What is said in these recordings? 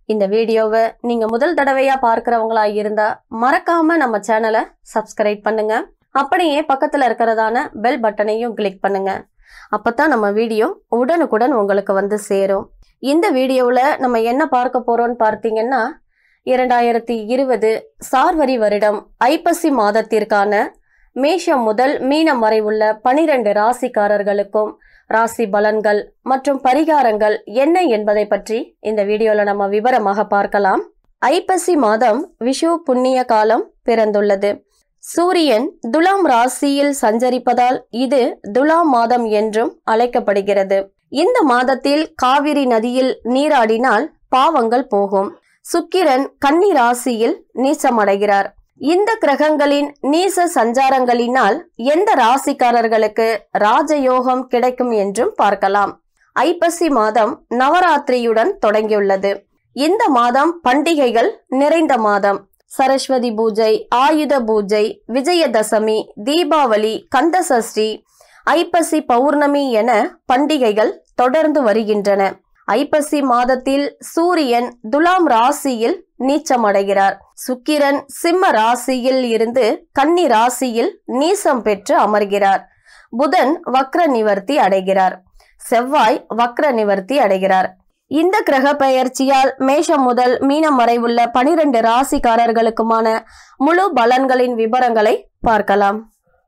இந்த வீடியோவை நீங்க முதல் தடவையா பார்க்கறவங்களா இருந்தா மறக்காம நம்ம சேனலை சப்ஸ்கிரைப் பண்ணுங்க அப்படியே பக்கத்துல இருக்கிறதான பெல் பட்டனையும் கிளிக் பண்ணுங்க அப்பதான் நம்ம வீடியோ உடனுக்குடன் உங்களுக்கு வந்து சேரும் இந்த வீடியோவில் நம்ம என்ன பார்க்க போறோம்னு பார்த்தீங்கன்னா இரண்டாயிரத்தி இருபது சார்வரி வருடம் ஐப்பசி மாதத்திற்கான மேஷம் முதல் மீனம் வரை உள்ள பனிரெண்டு ராசிக்காரர்களுக்கும் ராசி பலன்கள் மற்றும் பரிகாரங்கள் என்ன என்பதை பற்றி இந்த வீடியோல நம்ம விவரமாக பார்க்கலாம் ஐப்பசி மாதம் விஷு புண்ணிய காலம் பிறந்துள்ளது சூரியன் துலாம் ராசியில் சஞ்சரிப்பதால் இது துலாம் மாதம் என்றும் அழைக்கப்படுகிறது இந்த மாதத்தில் காவிரி நதியில் நீராடினால் பாவங்கள் போகும் சுக்கிரன் கன்னி ராசியில் நீச்சமடைகிறார் இந்த கிரகங்களின் நீச சஞ்சாரங்களினால் எந்த ராசிக்காரர்களுக்கு ராஜயோகம் கிடைக்கும் என்றும் பார்க்கலாம் ஐப்பசி மாதம் நவராத்திரியுடன் தொடங்கியுள்ளது இந்த மாதம் பண்டிகைகள் நிறைந்த மாதம் சரஸ்வதி பூஜை ஆயுத பூஜை விஜயதசமி தீபாவளி கந்தசஷ்டி ஐப்பசி பௌர்ணமி என பண்டிகைகள் தொடர்ந்து வருகின்றன ஐப்பசி மாதத்தில் சூரியன் துலாம் ராசியில் நீச்சமடைகிறார் சுக்கிரன் சிம்ம ராசியில் இருந்து கன்னி ராசியில் நீசம் பெற்று அமர்கிறார் புதன் வக்ர நிவர்த்தி அடைகிறார் செவ்வாய் வக்ர நிவர்த்தி அடைகிறார் இந்த கிரக பெயர்ச்சியால் மேஷம் முதல் மீனம் வரை உள்ள பனிரெண்டு ராசிக்காரர்களுக்குமான முழு பலன்களின் விவரங்களை பார்க்கலாம்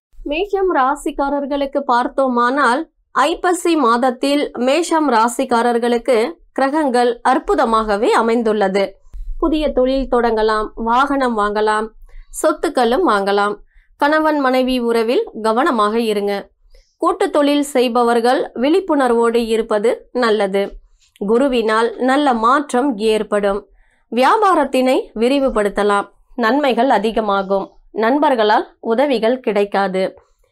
மேஷம் ராசிக்காரர்களுக்கு பார்த்தோமானால் ஐப்பசி மாதத்தில் மேஷம் ராசிக்காரர்களுக்கு கிரகங்கள் அற்புதமாகவே அமைந்துள்ளது புதிய தொழில் தொடங்கலாம் வாகனம் வாங்கலாம் சொத்துக்களும் வாங்கலாம் கணவன் மனைவி உறவில் கவனமாக இருங்க கூட்டு தொழில் செய்பவர்கள் விழிப்புணர்வோடு இருப்பது நல்லது குருவினால் நல்ல மாற்றம் ஏற்படும் வியாபாரத்தினை விரிவுபடுத்தலாம் நன்மைகள் அதிகமாகும் நண்பர்களால் உதவிகள் கிடைக்காது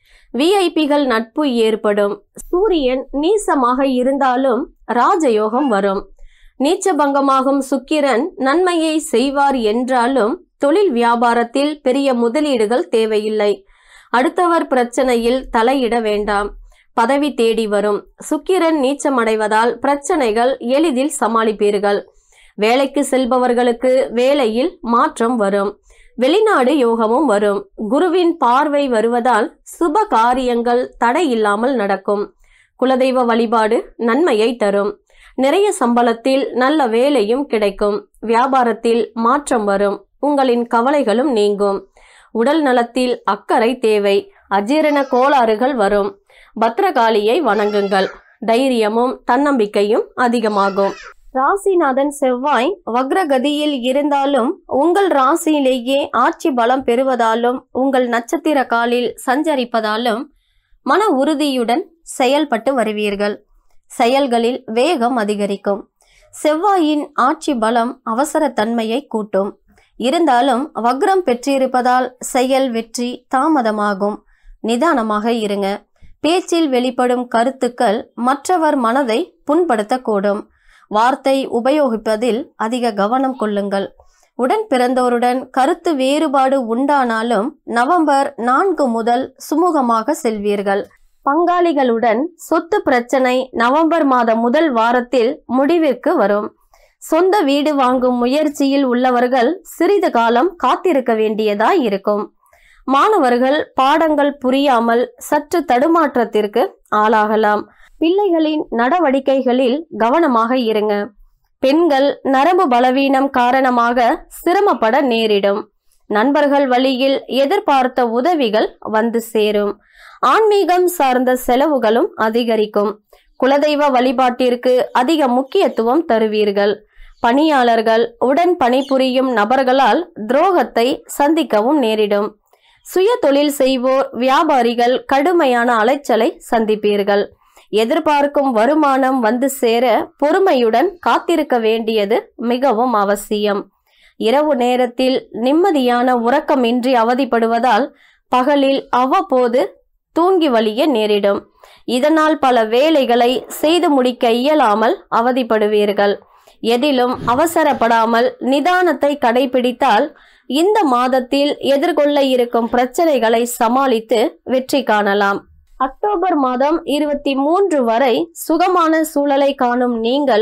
விஐபிகள் நட்பு ஏற்படும் சூரியன் நீசமாக இருந்தாலும் ராஜயோகம் வரும் நீச்சபங்கமாகும் சுக்கிரன் நன்மையை செய்வார் என்றாலும் தொழில் வியாபாரத்தில் பெரிய முதலீடுகள் தேவையில்லை அடுத்தவர் பிரச்சனையில் தலையிட வேண்டாம் பதவி தேடி வரும் சுக்கிரன் நீச்சமடைவதால் பிரச்சனைகள் எளிதில் சமாளிப்பீர்கள் வேலைக்கு செல்பவர்களுக்கு வேலையில் மாற்றம் வரும் வெளிநாடு யோகமும் வரும் குருவின் பார்வை வருவதால் சுப காரியங்கள் தடையில்லாமல் நடக்கும் குலதெய்வ வழிபாடு நன்மையை தரும் நிறைய சம்பளத்தில் நல்ல வேலையும் கிடைக்கும் வியாபாரத்தில் மாற்றம் வரும் உங்களின் கவலைகளும் நீங்கும் உடல் நலத்தில் அக்கறை தேவை அஜீரண கோளாறுகள் வரும் பத்ரகாளியை வணங்குங்கள் தைரியமும் தன்னம்பிக்கையும் அதிகமாகும் ராசிநாதன் செவ்வாய் வக்ரகதியில் இருந்தாலும் உங்கள் ராசியிலேயே ஆட்சி பலம் பெறுவதாலும் உங்கள் நட்சத்திர காலில் சஞ்சரிப்பதாலும் மன உறுதியுடன் செயல்பட்டு வருவீர்கள் செயல்களில் வேகம் அதிகரிக்கும் செவ்வாயின் ஆட்சி பலம் அவசரத்தன்மையை கூட்டும் இருந்தாலும் வக்ரம் பெற்றிருப்பதால் செயல் வெற்றி தாமதமாகும் நிதானமாக இருங்க பேச்சில் வெளிப்படும் கருத்துக்கள் மற்றவர் மனதை புண்படுத்தக்கூடும் வார்த்தை உபயோகிப்பதில் அதிக கவனம் கொள்ளுங்கள் உடன் பிறந்தோருடன் கருத்து வேறுபாடு உண்டானாலும் நவம்பர் நான்கு முதல் சுமூகமாக செல்வீர்கள் பங்காளிகளுடன் சொத்து பிரச்சனை நவம்பர் மாத முதல் வாரத்தில் முடிவிற்கு வரும் சொந்த வீடு வாங்கும் முயற்சியில் உள்ளவர்கள் சிறிது காலம் காத்திருக்க வேண்டியதாய் இருக்கும் மாணவர்கள் பாடங்கள் புரியாமல் சற்று தடுமாற்றத்திற்கு ஆளாகலாம் பிள்ளைகளின் நடவடிக்கைகளில் கவனமாக இருங்க பெண்கள் நரம்பு பலவீனம் காரணமாக சிரமப்பட நேரிடும் நண்பர்கள் வழியில் எதிர்பார்த்த உதவிகள் வந்து சேரும் ஆன்மீகம் சார்ந்த செலவுகளும் அதிகரிக்கும் குலதெய்வ வழிபாட்டிற்கு அதிக முக்கியத்துவம் தருவீர்கள் பணியாளர்கள் உடன் பணிபுரியும் நபர்களால் துரோகத்தை சந்திக்கவும் நேரிடும் சுய தொழில் செய்வோர் வியாபாரிகள் கடுமையான அலைச்சலை சந்திப்பீர்கள் எதிர்பார்க்கும் வருமானம் வந்து சேர பொறுமையுடன் காத்திருக்க வேண்டியது மிகவும் அவசியம் இரவு நேரத்தில் நிம்மதியான உறக்கமின்றி அவதிப்படுவதால் பகலில் அவ்வப்போது தூங்கி வழிய நேரிடும் இதனால் பல வேலைகளை செய்து முடிக்க இயலாமல் அவதிப்படுவீர்கள் எதிலும் அவசரப்படாமல் நிதானத்தை கடைபிடித்தால் இந்த மாதத்தில் எதிர்கொள்ள இருக்கும் பிரச்சனைகளை சமாளித்து வெற்றி காணலாம் அக்டோபர் மாதம் இருபத்தி மூன்று வரை சுகமான சூழலை காணும் நீங்கள்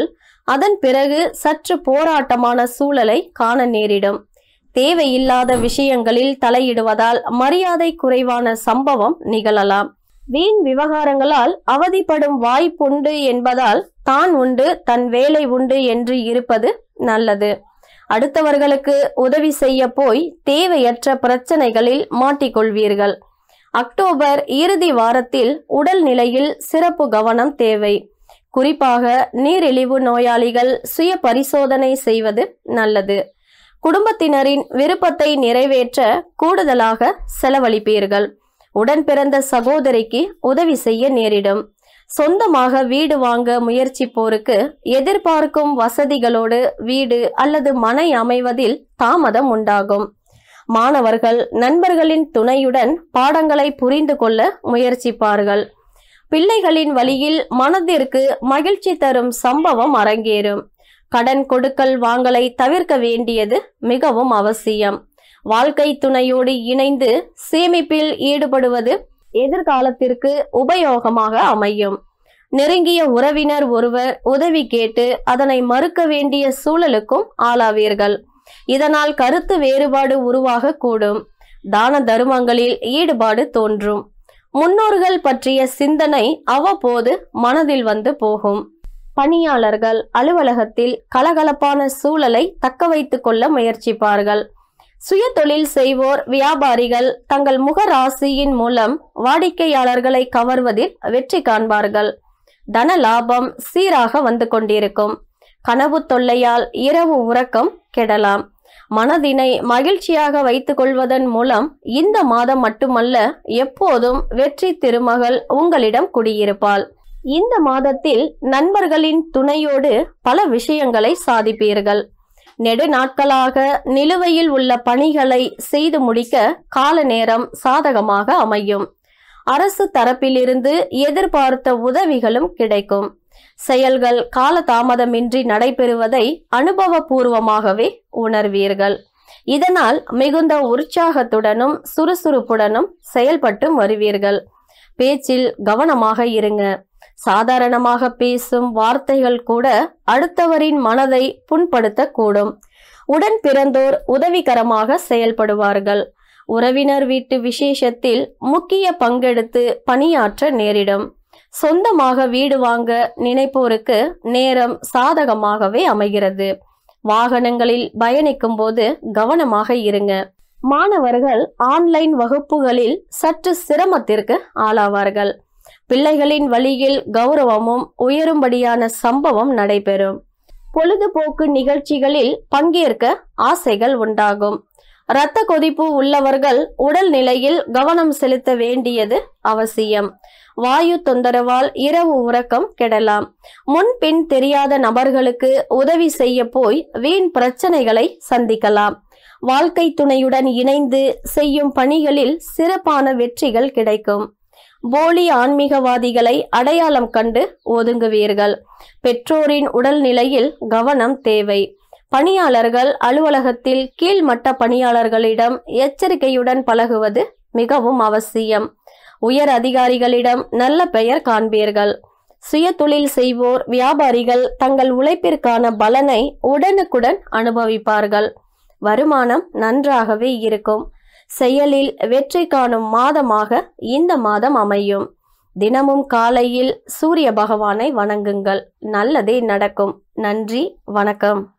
அதன் பிறகு சற்று போராட்டமான சூழலை காண நேரிடும் தேவையில்லாத விஷயங்களில் தலையிடுவதால் மரியாதை குறைவான சம்பவம் நிகழலாம் வீண் விவகாரங்களால் அவதிப்படும் வாய்ப்புண்டு என்பதால் தான் உண்டு தன் வேலை உண்டு என்று இருப்பது நல்லது அடுத்தவர்களுக்கு உதவி செய்ய போய் தேவையற்ற பிரச்சனைகளில் மாட்டிக்கொள்வீர்கள் அக்டோபர் இறுதி வாரத்தில் உடல் நிலையில் சிறப்பு கவனம் தேவை குறிப்பாக நீரிழிவு நோயாளிகள் சுய பரிசோதனை செய்வது நல்லது குடும்பத்தினரின் விருப்பத்தை நிறைவேற்ற கூடுதலாக செலவழிப்பீர்கள் உடன் பிறந்த சகோதரிக்கு உதவி செய்ய நேரிடும் சொந்தமாக வீடு வாங்க முயற்சிப்போருக்கு எதிர்பார்க்கும் வசதிகளோடு வீடு அல்லது மனை அமைவதில் தாமதம் உண்டாகும் மாணவர்கள் நண்பர்களின் துணையுடன் பாடங்களை புரிந்து கொள்ள முயற்சிப்பார்கள் பிள்ளைகளின் வழியில் மனதிற்கு மகிழ்ச்சி தரும் சம்பவம் அரங்கேறும் கடன் கொடுக்கல் வாங்கலை தவிர்க்க வேண்டியது மிகவும் அவசியம் வாழ்க்கை துணையோடு இணைந்து சேமிப்பில் ஈடுபடுவது எதிர்காலத்திற்கு உபயோகமாக அமையும் நெருங்கிய உறவினர் ஒருவர் உதவி கேட்டு அதனை மறுக்க வேண்டிய சூழலுக்கும் ஆளாவீர்கள் இதனால் கருத்து வேறுபாடு உருவாக கூடும் தான தருமங்களில் ஈடுபாடு தோன்றும் முன்னோர்கள் பற்றிய சிந்தனை அவ்வப்போது மனதில் வந்து போகும் பணியாளர்கள் அலுவலகத்தில் கலகலப்பான சூழலை தக்க வைத்துக் கொள்ள முயற்சிப்பார்கள் சுய தொழில் செய்வோர் வியாபாரிகள் தங்கள் முக ராசியின் மூலம் வாடிக்கையாளர்களை கவர்வதில் வெற்றி காண்பார்கள் தன லாபம் சீராக வந்து கொண்டிருக்கும் கனவு தொல்லையால் இரவு உறக்கம் கெடலாம் மனதினை மகிழ்ச்சியாக வைத்துக் கொள்வதன் மூலம் இந்த மாதம் மட்டுமல்ல எப்போதும் வெற்றி திருமகள் உங்களிடம் குடியிருப்பாள் இந்த மாதத்தில் நண்பர்களின் துணையோடு பல விஷயங்களை சாதிப்பீர்கள் நெடு நாட்களாக நிலுவையில் உள்ள பணிகளை செய்து முடிக்க கால நேரம் சாதகமாக அமையும் அரசு தரப்பிலிருந்து எதிர்பார்த்த உதவிகளும் கிடைக்கும் செயல்கள் காலதாமதமின்றி நடைபெறுவதை அனுபவபூர்வமாகவே உணர்வீர்கள் இதனால் மிகுந்த உற்சாகத்துடனும் சுறுசுறுப்புடனும் செயல்பட்டும் வருவீர்கள் பேச்சில் கவனமாக இருங்க சாதாரணமாக பேசும் வார்த்தைகள் கூட அடுத்தவரின் மனதை புண்படுத்தக்கூடும் உடன் பிறந்தோர் உதவிகரமாக செயல்படுவார்கள் உறவினர் வீட்டு விசேஷத்தில் முக்கிய பங்கெடுத்து பணியாற்ற நேரிடும் சொந்தமாக வீடு வாங்க நினைப்போருக்கு நேரம் சாதகமாகவே அமைகிறது வாகனங்களில் பயணிக்கும் போது கவனமாக இருங்க மாணவர்கள் ஆன்லைன் வகுப்புகளில் சற்று சிரமத்திற்கு ஆளாவார்கள் பிள்ளைகளின் வழியில் கௌரவமும் உயரும்படியான சம்பவம் நடைபெறும் பொழுதுபோக்கு நிகழ்ச்சிகளில் பங்கேற்க ஆசைகள் உண்டாகும் இரத்த கொதிப்பு உள்ளவர்கள் உடல் நிலையில் கவனம் செலுத்த வேண்டியது அவசியம் வாயு தொந்தரவால் இரவு உறக்கம் கெடலாம் முன்பின் தெரியாத நபர்களுக்கு உதவி செய்ய போய் வீண் பிரச்சனைகளை சந்திக்கலாம் வாழ்க்கை துணையுடன் இணைந்து செய்யும் பணிகளில் சிறப்பான வெற்றிகள் கிடைக்கும் போலி ஆன்மீகவாதிகளை அடையாளம் கண்டு ஒதுங்குவீர்கள் பெற்றோரின் உடல் நிலையில் கவனம் தேவை பணியாளர்கள் அலுவலகத்தில் கீழ்மட்ட பணியாளர்களிடம் எச்சரிக்கையுடன் பழகுவது மிகவும் அவசியம் உயர் அதிகாரிகளிடம் நல்ல பெயர் காண்பீர்கள் சுய தொழில் செய்வோர் வியாபாரிகள் தங்கள் உழைப்பிற்கான பலனை உடனுக்குடன் அனுபவிப்பார்கள் வருமானம் நன்றாகவே இருக்கும் செயலில் வெற்றி காணும் மாதமாக இந்த மாதம் அமையும் தினமும் காலையில் சூரிய பகவானை வணங்குங்கள் நல்லதே நடக்கும் நன்றி வணக்கம்